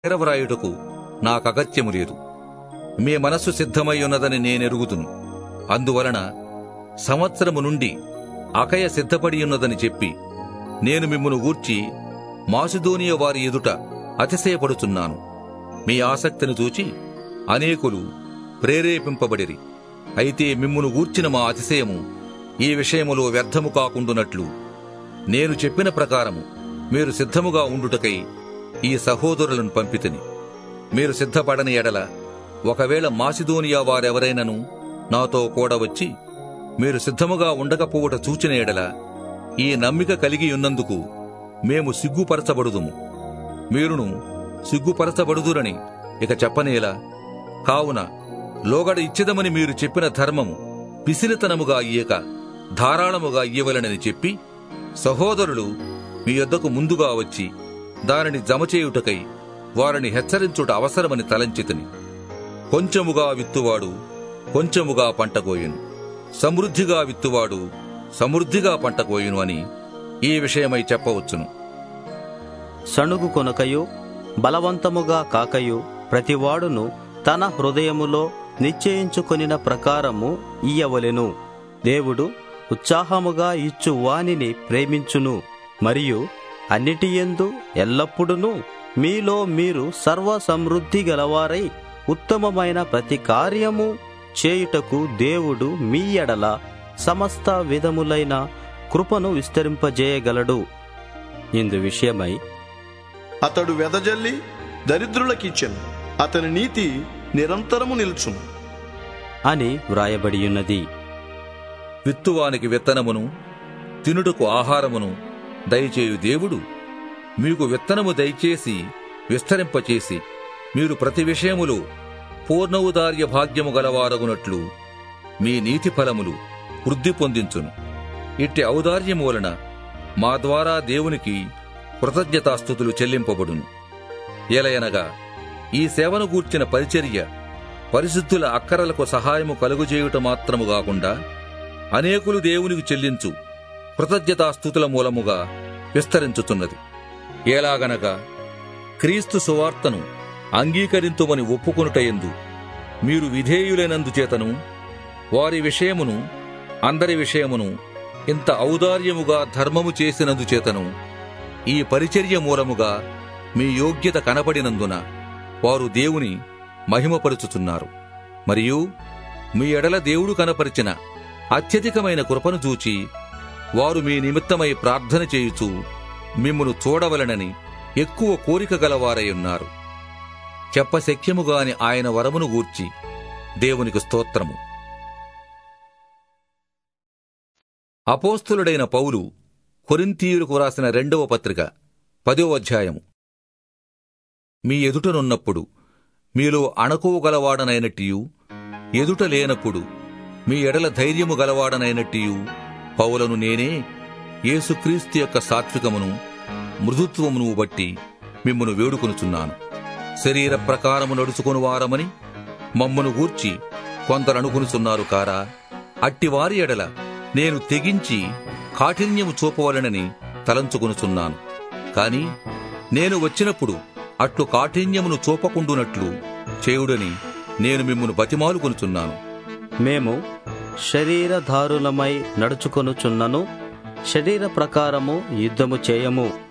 నెరవరాయుటకు నాకగత్యము లేదు మీ మనస్సు సిద్ధమై ఉన్నదని నేనెరుగుదును అందువలన సంవత్సరము నుండి అకయ సిద్ధపడి ఉన్నదని చెప్పి నేను మిమ్మును గూర్చి మాసిదోనియ వారి ఎదుట అతిశయపడుచున్నాను మీ ఆసక్తిని చూచి అనేకులు ప్రేరేపింపబడిరి అయితే మిమ్మును గూర్చిన మా అతిశయము ఈ విషయములో వ్యర్థము కాకుండునట్లు నేను చెప్పిన ప్రకారము మీరు సిద్ధముగా ఉండుటకై ఈ సహోదరులను పంపితిని మీరు సిద్ధపడని ఎడల ఒకవేళ మాసిదోనియా వారెవరైనను నాతో కూడా వచ్చి మీరు సిద్ధముగా ఉండకపోవుట చూచిన ఎడల ఈ నమ్మిక కలిగి ఉన్నందుకు మేము సిగ్గుపరచబడుదుము మీరును సిగ్గుపరచబడుదురని ఇక చెప్పనేలా కావున లోగడ ఇచ్చిదమని మీరు చెప్పిన ధర్మము పిసినితనముగా ఇయ్యక ధారాళముగా ఇయ్యవలనని చెప్పి సహోదరులు మీ యొద్దకు ముందుగా వచ్చి దానిని జమచేయుటకై వారిని హెచ్చరించుట అవసరమని తలంచితిని కొంచెముగా విత్తువాడు కొంచెముగా పంట కోయును సమృద్ధిగా విత్తువాడు సమృద్ధిగా పంట కోయును అని ఈ విషయమై చెప్పవచ్చును సణుగు కొనకయు బలవంతముగా కాకయు ప్రతివాడును తన హృదయములో నిశ్చయించుకొనిన ప్రకారము ఇయ్యవలెను దేవుడు ఉత్సాహముగా ఇచ్చు వానిని ప్రేమించును మరియు అన్నిటియందు ఎల్లప్పుడూ మీలో మీరు సర్వ సమృద్ధి గలవారై ఉత్తమమైన ప్రతి కార్యము చేయుటకు దేవుడు మీ ఎడల సమస్త విధములైన కృపను విస్తరింపజేయగలడు ఇందు విషయమై అతడు వెదజల్లి దరిద్రులకిచ్చెను అతని నీతి నిరంతరము నిల్చును అని వ్రాయబడియున్నది విత్తువానికి విత్తనమును తినుటకు ఆహారమును దయచేయు దేవుడు మీకు విత్తనము దయచేసి విస్తరింపచేసి మీరు ప్రతి విషయములో పూర్ణౌదార్య భాగ్యము గలవారగునట్లు మీ నీతి ఫలములు వృద్ధి పొందించును ఇట్టి ఔదార్యము వలన మా ద్వారా దేవునికి కృతజ్ఞతాస్థుతులు చెల్లింపబడును ఎలయనగా ఈ సేవను గూర్చిన పరిచర్య పరిశుద్ధుల అక్కరలకు సహాయము కలుగుచేయుట మాత్రము కాకుండా అనేకులు దేవునికి చెల్లించు కృతజ్ఞతాస్థుతుల మూలముగా విస్తరించుతున్నది ఎలాగనగా క్రీస్తు సువార్తను అంగీకరింతుమని ఒప్పుకొనుటయందు మీరు విధేయులైనందుచేతను వారి విషయమును అందరి విషయమును ఇంత ఔదార్యముగా ధర్మము చేసినందుచేతను ఈ పరిచర్య మూలముగా మీ యోగ్యత కనపడినందున వారు దేవుని మహిమపరుచుతున్నారు మరియు మీ ఎడల దేవుడు కనపరిచిన అత్యధికమైన కృపను చూచి వారు మీ నిమిత్తమై ప్రార్థన చేయుచు మిమ్మును చూడవలనని ఎక్కువ కోరిక గలవారై ఉన్నారు చెప్పశక్యముగాని ఆయన వరమును గూర్చి దేవునికి స్తోత్రము అపోస్తులుడైన పౌలు కొరింథీయులకు రాసిన రెండవ పత్రిక పదో అధ్యాయము మీ ఎదుటనున్నప్పుడు మీలో అణకువ గలవాడనైనట్టియు ఎదుట లేనప్పుడు మీ ఎడల ధైర్యము గలవాడనైనట్టియు పౌలను నేనే యేసుక్రీస్తు యొక్క సాత్వికమును మృదుత్వమును బట్టి మిమ్మును వేడుకొనుచున్నాను శరీర ప్రకారము నడుచుకుని వారమని మమ్మను గూర్చి కొందరనుకునుచున్నారు కారా అట్టివారి ఎడల నేను తెగించి కాఠిన్యము చూపవలనని తలంచుకొనుచున్నాను కాని నేను వచ్చినప్పుడు అట్లు కాఠిన్యమును చూపకుండునట్లు చేయుడని నేను మిమ్మును బతిమాలుకొనుచున్నాను మేము శరీరధారులమై నడుచుకొనుచున్నను శరీర ప్రకారము యుద్ధము చేయము